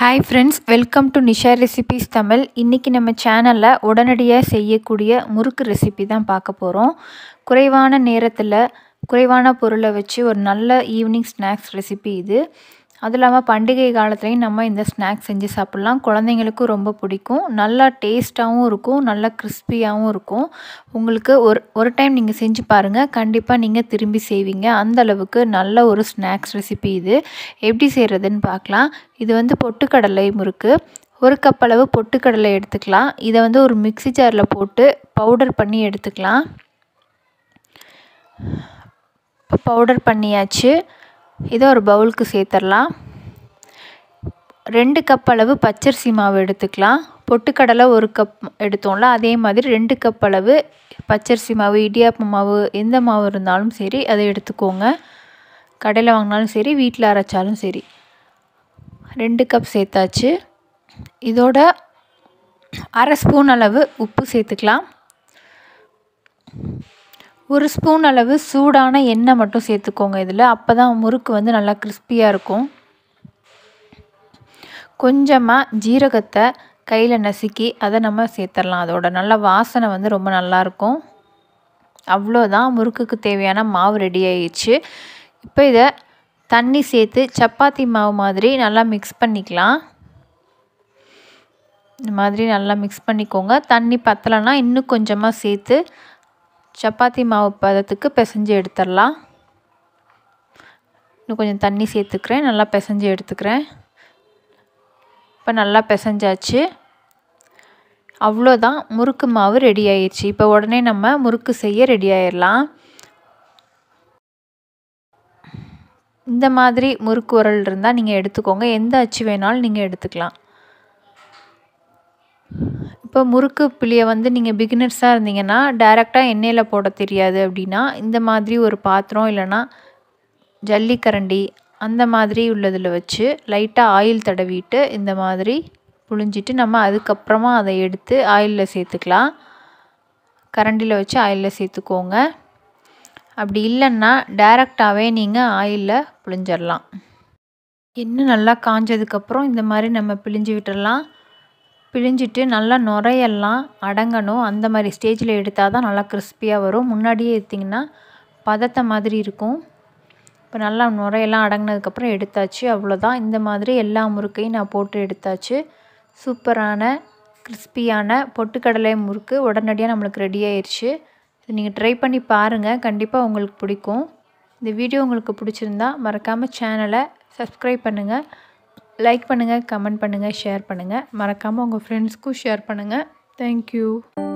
hi friends welcome to Nisha recipes Tamil இன்றைக்கி நம்ம சேனலில் உடனடியாக செய்யக்கூடிய முறுக்கு ரெசிபி தான் பார்க்க போகிறோம் குறைவான நேரத்தில் குறைவான பொருளை வச்சு ஒரு நல்ல ஈவினிங் ஸ்நாக்ஸ் ரெசிபி இது அதுவும் இல்லாமல் பண்டிகை காலத்துலேயும் நம்ம இந்த ஸ்நாக்ஸ் செஞ்சு சாப்பிட்லாம் குழந்தைங்களுக்கும் ரொம்ப பிடிக்கும் நல்லா டேஸ்ட்டாகவும் இருக்கும் நல்லா கிறிஸ்பியாகவும் இருக்கும் உங்களுக்கு ஒரு ஒரு டைம் நீங்கள் செஞ்சு பாருங்கள் கண்டிப்பாக நீங்கள் திரும்பி செய்வீங்க அந்த அளவுக்கு நல்ல ஒரு ஸ்நாக்ஸ் ரெசிபி இது எப்படி செய்கிறதுன்னு பார்க்கலாம் இது வந்து பொட்டுக்கடலை முறுக்கு ஒரு கப் அளவு பொட்டுக்கடலை எடுத்துக்கலாம் இதை வந்து ஒரு மிக்சி ஜாரில் போட்டு பவுடர் பண்ணி எடுத்துக்கலாம் இப்போ பவுடர் பண்ணியாச்சு இதை ஒரு பவுலுக்கு சேர்த்துடலாம் ரெண்டு கப் அளவு பச்சரிசி மாவு எடுத்துக்கலாம் பொட்டுக்கடலை ஒரு கப் எடுத்தோம்ல அதே மாதிரி ரெண்டு கப் அளவு பச்சரிசி மாவு இடியாப்ப மாவு எந்த மாவு இருந்தாலும் சரி அதை எடுத்துக்கோங்க கடையில் வாங்கினாலும் சரி வீட்டில் அரைச்சாலும் சரி ரெண்டு கப் சேர்த்தாச்சு இதோட அரை ஸ்பூன் அளவு உப்பு சேர்த்துக்கலாம் ஒரு ஸ்பூன் அளவு சூடான எண்ணெய் மட்டும் சேர்த்துக்கோங்க இதில் அப்போ தான் முறுக்கு வந்து நல்லா கிறிஸ்பியாக இருக்கும் கொஞ்சமாக ஜீரகத்தை கையில் நசுக்கி அதை நம்ம சேர்த்துடலாம் அதோட நல்ல வாசனை வந்து ரொம்ப நல்லாயிருக்கும் அவ்வளோதான் முறுக்குக்கு தேவையான மாவு ரெடி ஆயிடுச்சு இப்போ இதை தண்ணி சேர்த்து சப்பாத்தி மாவு மாதிரி நல்லா மிக்ஸ் பண்ணிக்கலாம் இந்த மாதிரி நல்லா மிக்ஸ் பண்ணிக்கோங்க தண்ணி பத்தலைன்னா இன்னும் கொஞ்சமாக சேர்த்து சப்பாத்தி மாவு பதத்துக்கு பிசைஞ்சு எடுத்துடலாம் இன்னும் கொஞ்சம் தண்ணி சேர்த்துக்கிறேன் நல்லா பிசைஞ்சு எடுத்துக்கிறேன் இப்போ நல்லா பிசைஞ்சாச்சு அவ்வளோதான் முறுக்கு மாவு ரெடி ஆயிடுச்சு இப்போ உடனே நம்ம முறுக்கு செய்ய ரெடி ஆயிடலாம் இந்த மாதிரி முறுக்கு உரல் இருந்தால் நீங்கள் எடுத்துக்கோங்க எந்த அச்சு வேணாலும் நீங்கள் எடுத்துக்கலாம் இப்போ முறுக்கு பிள்ளையை வந்து நீங்கள் பிகினர்ஸாக இருந்தீங்கன்னா டைரெக்டாக எண்ணெயில் போட தெரியாது அப்படின்னா இந்த மாதிரி ஒரு பாத்திரம் இல்லைன்னா ஜல்லிக்கரண்டி அந்த மாதிரி உள்ளதில் வச்சு லைட்டாக ஆயில் தடவிட்டு இந்த மாதிரி புழிஞ்சிட்டு நம்ம அதுக்கப்புறமா அதை எடுத்து ஆயிலில் சேர்த்துக்கலாம் கரண்டியில் வச்சு ஆயிலில் சேர்த்துக்கோங்க அப்படி இல்லைன்னா டைரெக்டாகவே நீங்கள் ஆயிலில் புழிஞ்சிடலாம் எண்ணெய் நல்லா காஞ்சதுக்கப்புறம் இந்த மாதிரி நம்ம பிழிஞ்சு விட்டுடலாம் பிழிஞ்சிட்டு நல்லா நுரையெல்லாம் அடங்கணும் அந்த மாதிரி ஸ்டேஜில் எடுத்தால் தான் நல்லா கிறிஸ்பியாக வரும் முன்னாடியே எடுத்திங்கன்னா பதத்தை மாதிரி இருக்கும் இப்போ நல்லா நுரையெல்லாம் அடங்கினதுக்கப்புறம் எடுத்தாச்சு அவ்வளோதான் இந்த மாதிரி எல்லா முறுக்கையும் நான் போட்டு எடுத்தாச்சு சூப்பரான கிறிஸ்பியான பொட்டுக்கடலை முறுக்கு உடனடியாக நம்மளுக்கு ரெடி ஆயிடுச்சு இது நீங்கள் ட்ரை பண்ணி பாருங்கள் கண்டிப்பாக உங்களுக்கு பிடிக்கும் இந்த வீடியோ உங்களுக்கு பிடிச்சிருந்தா மறக்காமல் சேனலை சப்ஸ்கிரைப் பண்ணுங்கள் லைக் பண்ணுங்கள் கமெண்ட் பண்ணுங்கள் ஷேர் பண்ணுங்கள் மறக்காமல் உங்கள் ஃப்ரெண்ட்ஸ்க்கும் ஷேர் பண்ணுங்கள் தேங்க்யூ